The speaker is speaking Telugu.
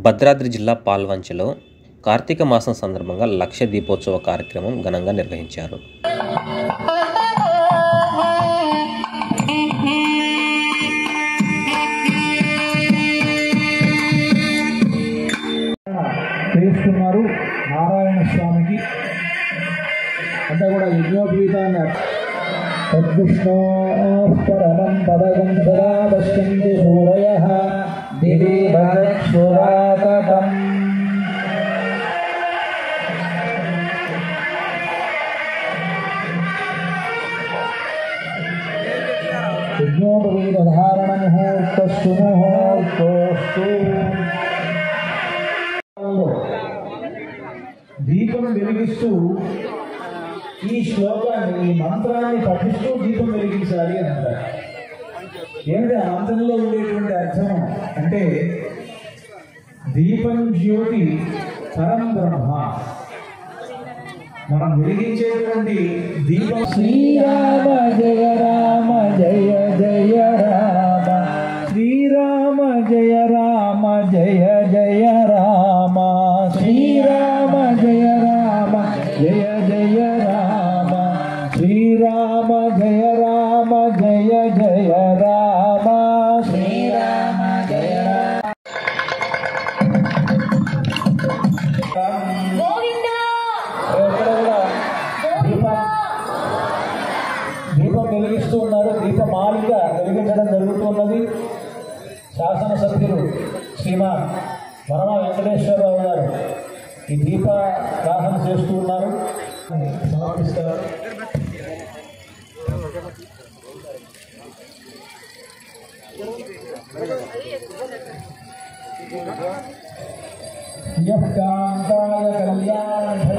భద్రాద్రి జిల్లా పాల్వంచలో కార్తీక మాసం సందర్భంగా లక్ష దీపోత్సవ కార్యక్రమం ఘనంగా నిర్వహించారు చేస్తున్నారు నారాయణ స్వామికి అంతా కూడా యజ్ఞోపీతాన్ని తద్విష్ణో పరమం పదగం సదా పశ్యంతి సూరయ దివి భరక్షురాకటం యజ్ఞోపవీత ధారణ ముహూర్తస్సు ముహూర్తోస్తు దీపం వెలిగిస్తూ ఈ శ్లోకాన్ని ఈ మంత్రాన్ని పఠిస్తూ దీపం వెలిగించాలి అని అంటారు ఏమిటి ఆ మంత్రంలో ఉండేటువంటి అర్థం అంటే దీపం జ్యోతి పరం బ్రహ్మ మనం వెలిగించేటువంటి దీపం శ్రీరామ జయ రామ జయ జయ రామ శ్రీరామ జయ రామ జయ జయ రామ శ్రీరామ జయ రామ జయ జయ రామ శ్రీరామ జయ రామ జయ జయ రామ శ్రీరామ జయ ఎక్కడ కూడా దీపం దీపం వెలిగిస్తూ ఉన్నారు దీపమాలిక వెలిగించడం జరుగుతున్నది శాసనసభ్యులు శ్రీమాన్ వరమ వెంకటేశ్వరరావు గారు ఈ దీప దాహం చేస్తూ ఉన్నారు సమర్పిస్తారు యః కాంతాయ కళ్యాణ